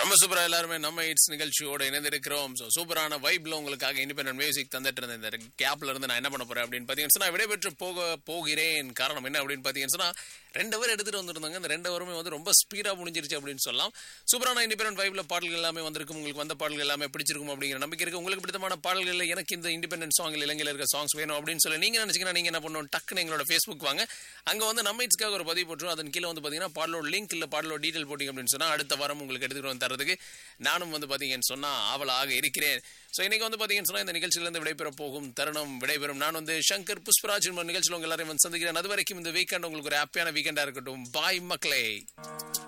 நம்ம சூப்பரா எல்லாருமே நம்ம இட்ஸ் நிகழ்ச்சியோட இணைந்திருக்கிறோம் ஸோ சூப்பரான வைப்ல உங்களுக்காக இண்டிபெண்டன்ட் மியூசிக் தந்துட்டு இருந்த இந்த கேப்ல இருந்து நான் என்ன பண்ண போறேன் அப்படின்னு பாத்தீங்கன்னா சொன்னா விடைபெற்று போக போகிறேன் காரணம் என்ன அப்படின்னு பாத்தீங்கன்னா சொன்னா ரெண்டு பேர் எடுத்துட்டு வந்திருந்தாங்க இந்த ரெண்டு பேருமே வந்து ரொம்ப ஸ்பீடா முடிஞ்சிருச்சு அப்படின்னு சொல்லலாம் சூப்பரான இண்டிபெண்டன்ட் வைப்ல பாடல்கள் எல்லாமே வந்திருக்கும் உங்களுக்கு வந்த பாடல்கள் எல்லாமே பிடிச்சிருக்கும் அப்படிங்கிற நம்பிக்கை இருக்கு உங்களுக்கு பிடித்தமான பாடல்கள் எனக்கு இந்த இண்டிபெண்டன்ட் சாங் இலங்கையில் இருக்க சாங்ஸ் வேணும் அப்படின்னு சொல்லி நீங்க நினைச்சீங்கன்னா நீங்க என்ன பண்ணணும் டக்குன்னு எங்களோட ஃபேஸ்புக் வாங்க அங்க வந்து நம்ம இட்ஸ்க்காக ஒரு பதிவு போட்டுரும் அதன் கீழே வந்து பாத்தீங்கன்னா பாடலோட லிங்க் இல்ல பாடலோட டீடைல் போட்டிங்க அப்படின்னு சொன்னா அடுத்த வாரம் உங்களுக்கு எடுத்துட்டு வந்து தரதுக்கு நானும் வந்து பாத்தீங்கன்னு சொன்னா ஆவலாக இருக்கிறேன் ஸோ இன்னைக்கு வந்து பாத்தீங்கன்னு சொன்னா இந்த நிகழ்ச்சியிலிருந்து விடைபெற போகும் தருணம் விடைபெறும் நான் வந்து சங்கர் புஷ்பராஜ் என்ற நிகழ்ச்சியில் உங்க எல்லாரையும் வந்து சந்திக்கிறேன் அது வரைக்கும் இந்த வீக்கெண்ட் உங்களுக்கு ஒரு ஹாப்பியான வீக்கெண்டா இருக்கட்டும் பாய் மக்களே